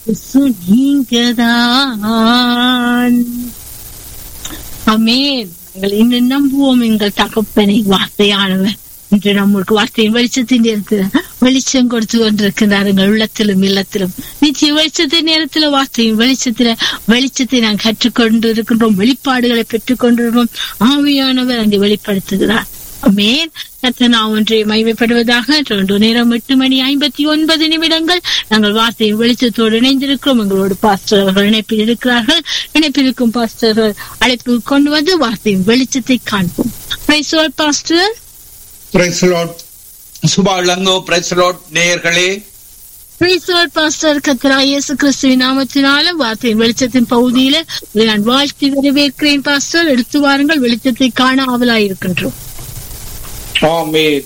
இயேசு நீங்கதான் அமேன் நாங்கள் இன்னும் நம்புவோம் எங்கள் தகப்பனை வார்த்தையானவர் இன்று நம்மளுக்கு வார்த்தையின் வெளிச்சத்தின் நேரத்தில் வெளிச்சம் கொடுத்து கொண்டிருக்கிறார் எங்கள் உள்ளத்திலும் இல்லத்திலும் நிச்சய வெளிச்சத்தின் நேரத்தில் வார்த்தையின் வெளிச்சத்தில வெளிச்சத்தை நாங்கள் கற்றுக்கொண்டு இருக்கின்றோம் வெளிப்பாடுகளை பெற்றுக் கொண்டிருக்கிறோம் ஆவியானவர் அங்கே வெளிப்படுத்துகிறார் மேன் கத்தனா ஒன்றை மைமைப்படுவதாக ரெண்டு நேரம் எட்டு மணி ஐம்பத்தி ஒன்பது நிமிடங்கள் நாங்கள் வார்த்தையின் வெளிச்சத்தோடு இணைந்திருக்கிறோம் எங்களோடு பாஸ்டர் அவர்கள் இணைப்பில் இருக்கிறார்கள் இணைப்பில் இருக்கும் பாஸ்டர்கள் அழைப்பு கொண்டு வந்து வார்த்தையின் வெளிச்சத்தை காண்போம் pastor praise Lord Subha Ilango praise Lord நேயர்களே பாஸ்டர் கத்ரா இயேசு கிறிஸ்துவின் நாமத்தினால வார்த்தையின் வெளிச்சத்தின் பகுதியில உங்களை நான் வாழ்த்தி வரவேற்கிறேன் பாஸ்டர் எடுத்து வாருங்கள் வெளிச்சத்தை காண ஆவலாயிருக்கின்றோம் ஆமென்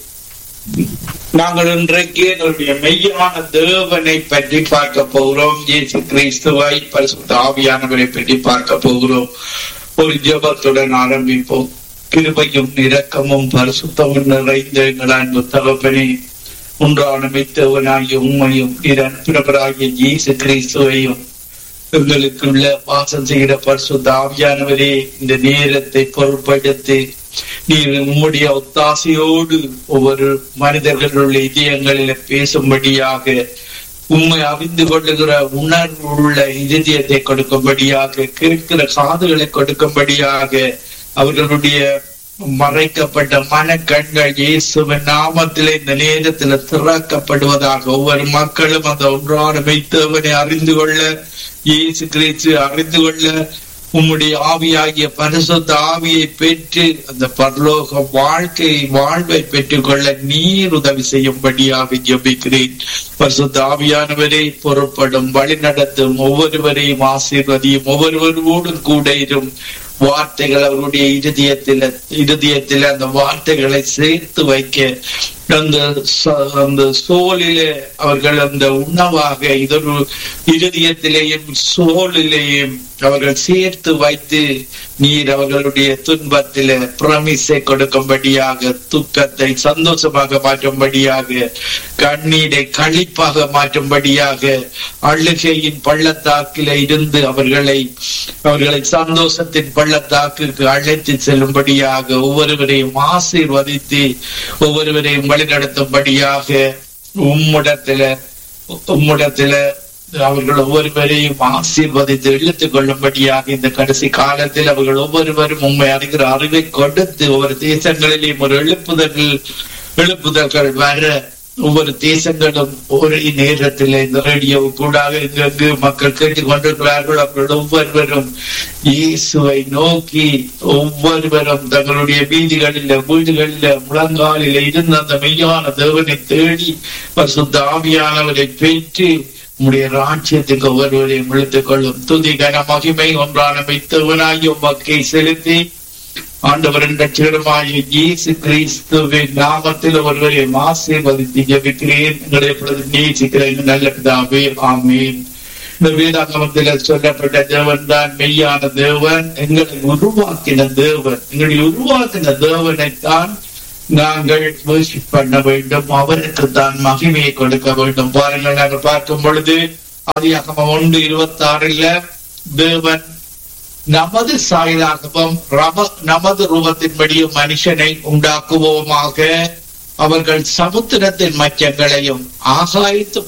நாங்கள் இன்றைக்கு எங்களுடைய மெய்யான தேவனை பற்றி பார்க்க போகிறோம் இயேசு கிறிஸ்துவை பரிசுத்த ஆவியானவரை பற்றி பார்க்க போகிறோம் ஒரு ஜெபத்துடன் ஆரம்பிப்போம் கிருபையும் இரக்கமும் பரிசுத்தமும் நிறைந்த எங்கள் அன்பு தகப்பனே ஒன்றான மித்தவனாகிய உண்மையும் இதன் பிரபராகிய இயேசு கிறிஸ்துவையும் எங்களுக்குள்ள வாசம் செய்கிற பரிசுத்த ஆவியானவரே இந்த நேரத்தை பொருட்படுத்தி நீர் உம்முடைய ஒத்தாசையோடு ஒவ்வொரு மனிதர்களுடைய இதயங்களில் பேசும்படியாக உண்மை அறிந்து கொள்ளுகிற உணர்வு உள்ள இதயத்தை கொடுக்கும்படியாக கேட்கிற காதுகளை கொடுக்கும்படியாக அவர்களுடைய மறைக்கப்பட்ட மனக்கண்கள் இயேசுவின் நாமத்திலே இந்த நேரத்தில் திறக்கப்படுவதாக ஒவ்வொரு மக்களும் அந்த ஒன்றான வைத்தவனை அறிந்து கொள்ள இயேசு கிறிஸ்து அறிந்து கொள்ள உம்முடைய ஆவியாகிய பரிசுத்த ஆவியை பெற்று அந்த பரலோக வாழ்க்கை வாழ்வை பெற்றுக்கொள்ள நீர் உதவி செய்யும்படியாக ஜபிக்கிறேன் பரிசுத்த ஆவியானவரை பொறுப்படும் வழி நடத்தும் ஒவ்வொருவரையும் ஆசீர்வதியும் ஒவ்வொருவரோடும் கூட இரும் வார்த்தைகள் அவருடைய இருதயத்தில இருதயத்தில அந்த வார்த்தைகளை சேர்த்து வைக்க அந்த அந்த சோலிலே அவர்கள் அந்த உணவாக இதொரு இருதயத்திலேயும் சோலிலேயும் அவர்கள் சேர்த்து வைத்து நீர் அவர்களுடைய துன்பத்தில பிரமிசை கொடுக்கும்படியாக துக்கத்தை சந்தோஷமாக மாற்றும்படியாக கண்ணீரை கழிப்பாக மாற்றும்படியாக அழுகையின் பள்ளத்தாக்கில இருந்து அவர்களை அவர்களை சந்தோஷத்தின் பள்ளத்தாக்குக்கு அழைத்து செல்லும்படியாக ஒவ்வொருவரையும் ஆசீர்வதித்து ஒவ்வொருவரையும் வழிநடத்தும்படியாக உம்மிடத்துல உம்மிடத்துல அவர்கள் ஒவ்வொருவரையும் ஆசீர்வதித்து இழுத்துக் கொள்ளும்படியாக இந்த கடைசி காலத்தில் அவர்கள் ஒவ்வொருவரும் உண்மை அறிகிற அறிவை கொடுத்து ஒவ்வொரு தேசங்களிலேயும் ஒரு எழுப்புதல்கள் எழுப்புதல்கள் வர ஒவ்வொரு தேசங்களும் ஒரே நேரத்தில் இந்த ரேடியோ கூடாக எங்கெங்கு மக்கள் கேட்டுக் கொண்டிருக்கிறார்கள் அவர்கள் ஒவ்வொருவரும் இயேசுவை நோக்கி ஒவ்வொருவரும் தங்களுடைய வீதிகளில வீடுகளில முழங்காலில இருந்த அந்த மெய்யான தேவனை தேடி பசுத்த ஆவியானவரை பெற்று உம்முடைய ராஜ்யத்துக்கு ஒவ்வொருவரையும் இழுத்துக் கொள்ளும் துதி கன மகிமை ஒன்றான வைத்தவனாகி உமக்கை செலுத்தி ஆண்டவரின் ரட்சகரமாகிய இயேசு கிறிஸ்துவின் நாமத்தில் ஒருவரை ஆசீர்வதித்து ஜபிக்கிறேன் எங்களை எப்பொழுது நேசிக்கிறேன் நல்ல பிதாவே ஆமீன் இந்த வேதாகமத்தில் சொல்லப்பட்ட தேவன் தான் மெய்யான தேவன் எங்களை உருவாக்கின தேவன் எங்களை உருவாக்கின தேவனைத்தான் நாங்கள் worship பண்ண வேண்டும் அவருக்கு தான் மகிமையை கொடுக்க வேண்டும் பாருங்கள் நாங்கள் பார்க்கும் பொழுது ஆதியாகமம் ஒன்று இருபத்தி ஆறுல தேவன் நமது சாயலாகவும் ரம நமது ரூபத்தின்படியும் மனுஷனை உண்டாக்குவோமாக அவர்கள் சமுத்திரத்தின் மச்சங்களையும் ஆகாயத்து